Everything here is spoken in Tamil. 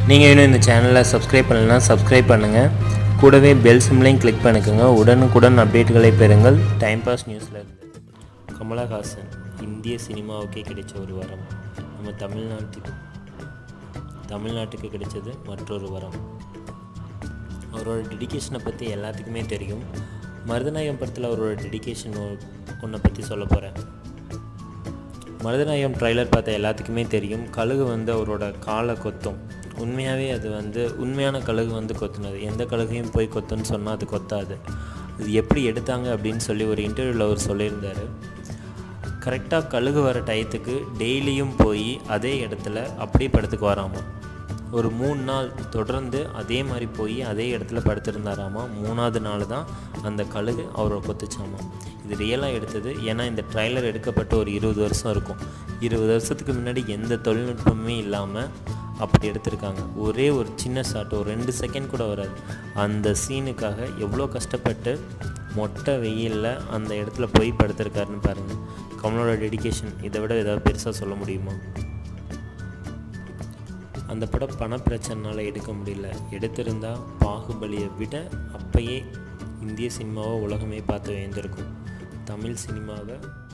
நீங்கள் இன்னும் இந்த சேனலை சப்ஸ்கிரைப் பண்ணலைன்னா சப்ஸ்கிரைப் பண்ணுங்கள் கூடவே பெல் சிம்லையும் கிளிக் பண்ணிக்கோங்க உடனுக்குடன் அப்டேட்டுகளை பெறுங்கள் டைம் பாஸ் நியூஸில் இருந்து கமலஹாசன் இந்திய சினிமாவுக்கே கிடைச்ச ஒரு வரம் நம்ம தமிழ்நாட்டுக்கு தமிழ்நாட்டுக்கு கிடைச்சது மற்றொரு வரம் அவரோட டெடிகேஷனை பற்றி எல்லாத்துக்குமே தெரியும் மருதநாயகம் படத்தில் அவரோட டெடிகேஷன் ஒன்றை பற்றி சொல்ல போகிறேன் மருதநாயகம் ட்ரைலர் பார்த்த எல்லாத்துக்குமே தெரியும் கழுகு வந்து அவரோட காலை கொத்தும் உண்மையாகவே அது வந்து உண்மையான கழுகு வந்து கொத்துனது எந்த கழுகையும் போய் கொத்துன்னு சொன்னால் அது கொத்தாது இது எப்படி எடுத்தாங்க அப்படின்னு சொல்லி ஒரு இன்டர்வியூவில் அவர் சொல்லியிருந்தார் கரெக்டாக கழுகு வர டயத்துக்கு டெய்லியும் போய் அதே இடத்துல அப்படியே படத்துக்கு வராமா ஒரு மூணு நாள் தொடர்ந்து அதே மாதிரி போய் அதே இடத்துல படுத்திருந்தாராமா மூணாவது நாள் தான் அந்த கழுகு அவரை கொத்துச்சாமா இது ரியலாக எடுத்தது ஏன்னா இந்த ட்ரைலர் எடுக்கப்பட்ட ஒரு இருபது வருஷம் இருக்கும் இருபது வருஷத்துக்கு முன்னாடி எந்த தொழில்நுட்பமே இல்லாமல் அப்படி எடுத்திருக்காங்க ஒரே ஒரு சின்ன ஷாட் ஒரு ரெண்டு செகண்ட் கூட வராது அந்த சீனுக்காக எவ்வளோ கஷ்டப்பட்டு மொட்டை வெயிலில் அந்த இடத்துல போய் படுத்திருக்காருன்னு பாருங்கள் கமலோட டெடிகேஷன் இதை விட ஏதாவது பெருசாக சொல்ல முடியுமா அந்த படம் பண பிரச்சனைனால எடுக்க முடியல எடுத்திருந்தா பாகுபலியை விட அப்பயே இந்திய சினிமாவை உலகமே பார்த்து வேந்திருக்கும் தமிழ் சினிமாவை